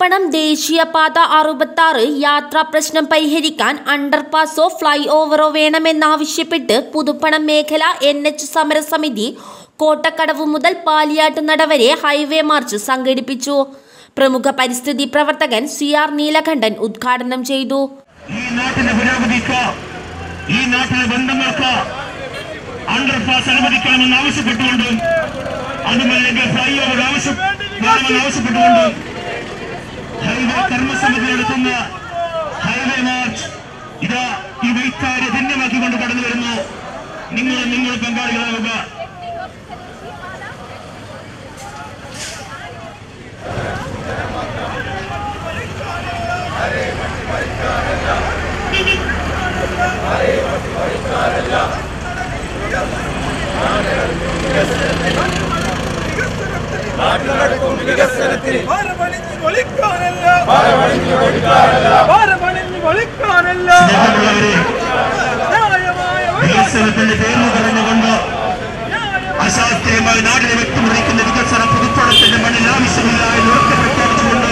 പുതുപ്പണം ദേശീയപാത അറുപത്താറ് യാത്രാ പ്രശ്നം പരിഹരിക്കാൻ അണ്ടർപാസോ ഫ്ലൈ ഓവറോ വേണമെന്നാവശ്യപ്പെട്ട് പുതുപ്പണം മേഖല എൻ എച്ച് സമരസമിതി കോട്ടക്കടവ് മുതൽ പാലിയാട്ടുനട വരെ ഹൈവേ മാർച്ച് സംഘടിപ്പിച്ചു പ്രമുഖ പരിസ്ഥിതി പ്രവർത്തകൻ സി ആർ നീലകണ്ഠൻ ഉദ്ഘാടനം ചെയ്തു ഈ നാട്ടിലെ പുരോഗതിക്ക് ഈ നാട്ടിലെ ബന്ധങ്ങൾക്ക് അണ്ടർപാസ് അനുവദിക്കണമെന്ന് ആവശ്യപ്പെട്ടുകൊണ്ടും അതുമല്ലെങ്കിൽ ഫ്ലൈ ഓവർ ആവശ്യം വേണമെന്ന് ആവശ്യപ്പെട്ടുകൊണ്ടും ഹൈവേ കർമ്മസമിതി നടത്തുന്ന ഹൈവേ മാർച്ച് ഇതാ ഈ വൈക്കാര്യ ധന്യമാക്കിക്കൊണ്ട് കടന്നു വരുന്നു നിങ്ങൾ നിങ്ങൾ പങ്കാളികളാവുക ഭാരമണിഞ്ഞ് കൊളിക്കാനല്ല ഭാരമണിഞ്ഞ് കൊളിക്കാനല്ല സ്നേഹമുള്ളവരെ ന്യായമായ ഒരു വികസനത്തിന്റെ പേര് പറഞ്ഞുകൊണ്ട് അശാസ്ത്രീയമായി നാടിനെ വ്യക്തിമുറിക്കുന്ന വികസനം പുതുപ്പണത്തിന്റെ മണ്ണിൽ ആവശ്യമില്ല എന്ന് ഉറക്കെ പ്രഖ്യാപിച്ചുകൊണ്ട്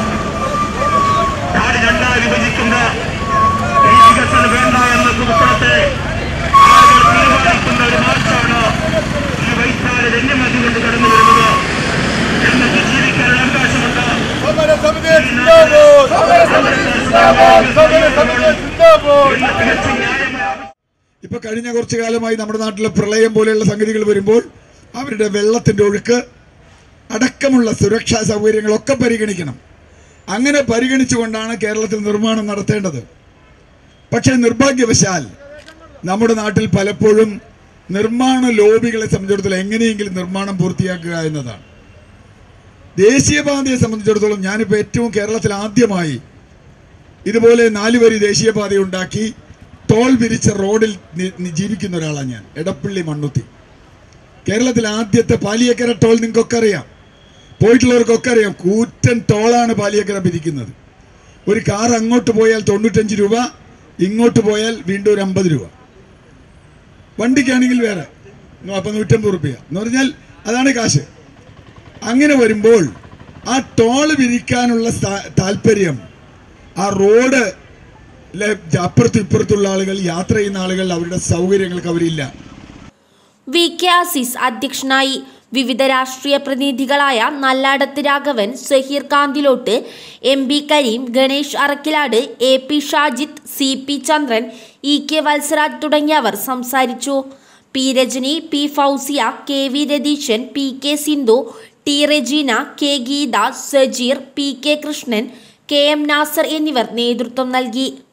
നാട് രണ്ടായി വിഭജിക്കുന്ന ഈ വികസനം വേണ്ട എന്ന പുതുപ്പണത്തെ ആളുകൾ തീരുമാനിക്കുന്ന ഒരു മാർച്ചാണ് ഈ വൈത്താരെ ധന്യമാക്കിക്കൊണ്ട് കടന്നു വരുന്നത് ഞങ്ങൾക്ക് ജീവിക്കാനുള്ള അവകാശമുണ്ട് സമരസമിതി സിന്ദാബാദ് സമരസമിതി സിന്ദാബാദ് എന്ന തികച്ച ന്യായമായ ഇപ്പൊ കഴിഞ്ഞ കുറച്ചു കാലമായി നമ്മുടെ നാട്ടിലെ പ്രളയം പോലെയുള്ള സംഗതികൾ വരുമ്പോൾ അവരുടെ വെള്ളത്തിന്റെ ഒഴുക്ക് അടക്കമുള്ള സുരക്ഷാ സൗകര്യങ്ങളൊക്കെ പരിഗണിക്കണം അങ്ങനെ പരിഗണിച്ചുകൊണ്ടാണ് കേരളത്തിൽ നിർമ്മാണം നടത്തേണ്ടത് പക്ഷേ നിർഭാഗ്യവശാൽ നമ്മുടെ നാട്ടിൽ പലപ്പോഴും നിർമ്മാണ ലോബികളെ സംബന്ധിച്ചിടത്തോളം എങ്ങനെയെങ്കിലും നിർമ്മാണം പൂർത്തിയാക്കുക എന്നതാണ് ദേശീയപാതയെ സംബന്ധിച്ചിടത്തോളം ഞാനിപ്പോൾ ഏറ്റവും കേരളത്തിൽ ആദ്യമായി ഇതുപോലെ നാലുവരി ദേശീയപാത ഉണ്ടാക്കി ടോൾ വിരിച്ച റോഡിൽ നി- നി- ജീവിക്കുന്ന ഒരാളാണ് ഞാൻ എടപ്പള്ളി മണ്ണുത്തി കേരളത്തിലെ ആദ്യത്തെ പാലിയേക്കര ടോൾ നിങ്ങൾക്കൊക്കെ അറിയാം പോയിട്ടുള്ളവർക്കൊക്കെ അറിയാം കൂറ്റൻ ടോളാണ് പാലിയേക്കര പിരിക്കുന്നത് ഒരു കാർ അങ്ങോട്ട് പോയാൽ തൊണ്ണൂറ്റഞ്ച് രൂപ ഇങ്ങോട്ട് പോയാൽ വീണ്ടും ഒരു അമ്പത് രൂപ വണ്ടിക്കാണെങ്കിൽ വേറെ അപ്പം നൂറ്റമ്പത് റുപ്യ എന്ന് പറഞ്ഞാൽ അതാണ് കാശ് അങ്ങനെ വരുമ്പോൾ ആ ടോള് വിരിക്കാനുള്ള സ്ഥാ- താല്പര്യം ആ റോഡ് ലെ- അപ്പുറത്തും ഇപ്പുറത്തുള്ള ആളുകൾ യാത്ര ചെയ്യുന്ന ആളുകൾ അവരുടെ സൗകര്യങ്ങൾക്ക് അവരില്ല വി കെ ആസിസ് അധ്യക്ഷനായി വിവിധ രാഷ്ട്രീയ പ്രതിനിധികളായ Nalladath Raghavan Saheer Kanthilot M B Kareem Ganesh Arakkilad A P Shajith C P Chandran E K Valsaraj തുടങ്ങിയവർ സംസാരിച്ചു P Rajani P Fousiya K V Ratheeshan P K Sindhu T Rejina K Geetha Sajeer P K Krishnan K M Nasar എന്നിവർ നേതൃത്വം നൽകി